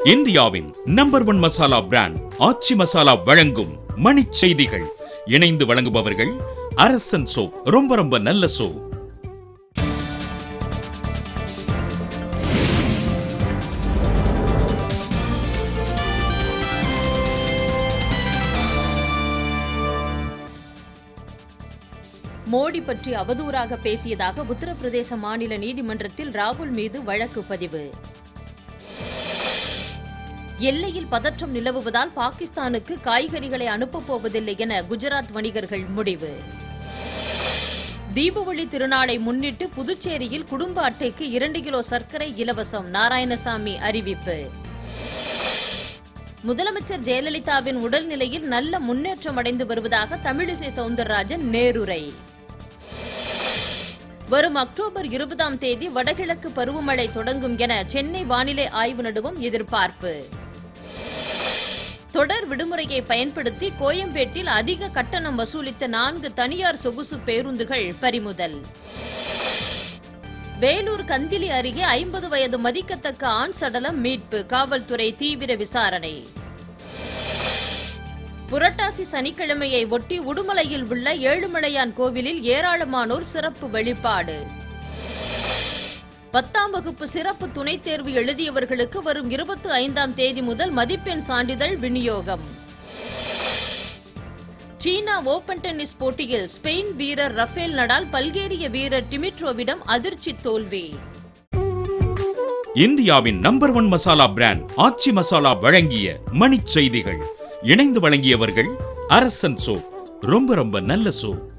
இந்தியாவின் number one masala brand Aachi masala வழங்கும் மணிச் செய்திகள் இணைந்து வழங்குபவர்கள் அரசன் சோப் ரொம்ப ரொம்ப நல்ல சோப் மோடி பற்றி அவதூறாக பேசியதாக உத்தரப்பிரதேச மாநில நீதிமன்றத்தில் ராகுல் மீது வழக்கு பதிவு எல்லையில் பதற்றம் நிலவுவதால் பாகிஸ்தானுக்கு காய்கறிகளை அனுப்பப் போவதில்லை என குஜராத் வணிகர்கள் முடிவு தீபாவளி திருநாளை முன்னிட்டு புதுச்சேரியில் குடும்ப அட்டைக்கு இரண்டு கிலோ சர்க்கரை இலவசம் நாராயணசாமி அறிவிப்பு முதலமைச்சர் ஜெயலலிதாவின் உடல்நிலையில் நல்ல முன்னேற்றம் அடைந்து வருவதாக தமிழிசை சவுந்தரராஜன் நேருரை வரும் அக்டோபர் இருபதாம் தேதி வடகிழக்கு பருவமழை தொடங்கும் என சென்னை வானிலை ஆய்வு நடுவம் எதிர்பார்ப்பு தொடர் விடுமுறையை பயன்படுத்தி கோயம்பேட்டில் அதிக கட்டணம் வசூலித்த நான்கு தனியார் சொகுசு பேருந்துகள் பறிமுதல் வேலூர் கந்திலி அருகே ஐம்பது வயது மதிக்கத்தக்க ஆண் சடலம் மீட்பு காவல்துறை தீவிர விசாரணை புரட்டாசி சனிக்கிழமையை ஒட்டி உடுமலையில் உள்ள ஏழுமலையான் கோவிலில் ஏராளமானோர் சிறப்பு வழிபாடு பத்தாம் வகுப்பு சிறப்பு துணைத் தேர்வு எழுதியவர்களுக்கு வரும் இருபத்தி ஐந்தாம் தேதி முதல் மதிப்பெண் சான்றிதழ் விநியோகம் சீனா ஓபன் டென்னிஸ் போட்டியில் ஸ்பெயின் வீரர் ரஃபேல் நடால் பல்கேரிய வீரர் டிமிட்ரோவிடம் அதிர்ச்சி தோல்வி இந்தியாவின் number one masala brand Aachi masala வழங்கிய மணிச் செய்திகள் இணைந்து வழங்கியவர்கள் அரசன் சோப் ரொம்ப ரொம்ப நல்ல சோப்